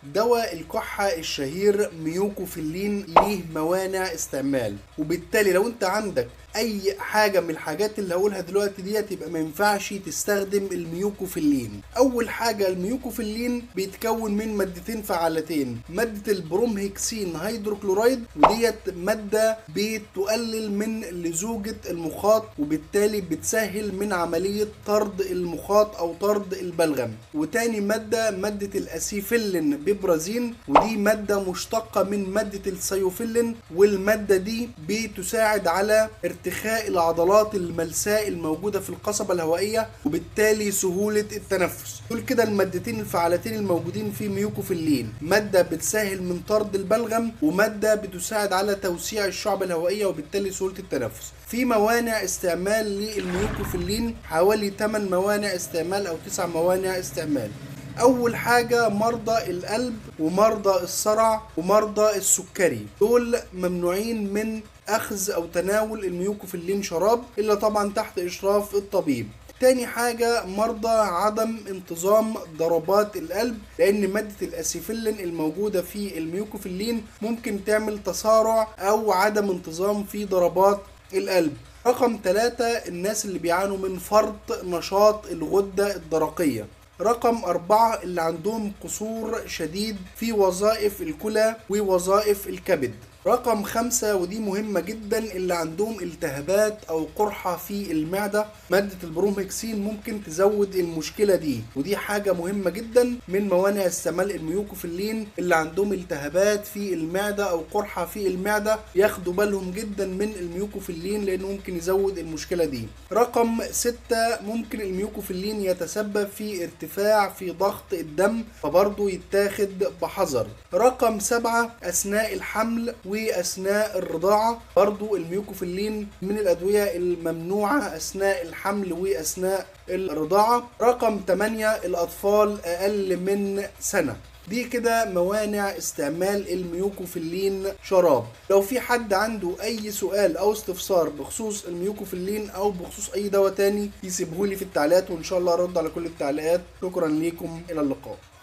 دواء الكحة الشهير ميوكوفيلين ليه موانع استعمال وبالتالي لو انت عندك اي حاجه من الحاجات اللي هقولها دلوقتي ديت يبقى ما ينفعش تستخدم الميوكوفيلين اول حاجه الميوكوفيلين بيتكون من مادتين فعالتين ماده البرومهيكسين هيدروكلورايد وديت ماده بتقلل من لزوجه المخاط وبالتالي بتسهل من عمليه طرد المخاط او طرد البلغم وتاني ماده ماده الاسيفيلين ببرازين ودي ماده مشتقه من ماده السيوفيلين والماده دي بتساعد على ارتخاء العضلات الملساء الموجوده في القصبه الهوائيه وبالتالي سهوله التنفس دول كده المادتين الفعالتين الموجودين في ميوكوفيلين ماده بتسهل من طرد البلغم وماده بتساعد على توسيع الشعب الهوائيه وبالتالي سهوله التنفس في موانع استعمال للميوكوفيلين حوالي 8 موانع استعمال او 9 موانع استعمال اول حاجه مرضى القلب ومرضى الصرع ومرضى السكري دول ممنوعين من اخذ او تناول الميوكوفيلين شراب الا طبعا تحت اشراف الطبيب تاني حاجة مرضى عدم انتظام ضربات القلب لأن مادة الأسيفيلين الموجودة في الميوكوفيلين ممكن تعمل تسارع أو عدم انتظام في ضربات القلب رقم ثلاثة الناس اللي بيعانوا من فرط نشاط الغدة الدرقية رقم أربعة اللي عندهم قصور شديد في وظائف الكلى ووظائف الكبد رقم خمسة ودي مهمة جدا اللي عندهم التهابات أو قرحة في المعدة مادة البرومهكسين ممكن تزود المشكلة دي ودي حاجة مهمة جدا من موانع استعمال الميوكوفيلين اللي عندهم التهابات في المعدة أو قرحة في المعدة ياخدوا بالهم جدا من الميوكوفيلين لأنه ممكن يزود المشكلة دي رقم ستة ممكن الميوكوفيلين يتسبب في ارتفاع في ضغط الدم فبرضه يتاخد بحذر رقم سبعة أثناء الحمل واثناء الرضاعه برضو الميوكوفيلين من الادويه الممنوعه اثناء الحمل واثناء الرضاعه رقم 8 الاطفال اقل من سنه دي كده موانع استعمال الميوكوفيلين شراب لو في حد عنده اي سؤال او استفسار بخصوص الميوكوفيلين او بخصوص اي دواء تاني يسيبهولي في التعليقات وان شاء الله ارد على كل التعليقات شكرا ليكم الى اللقاء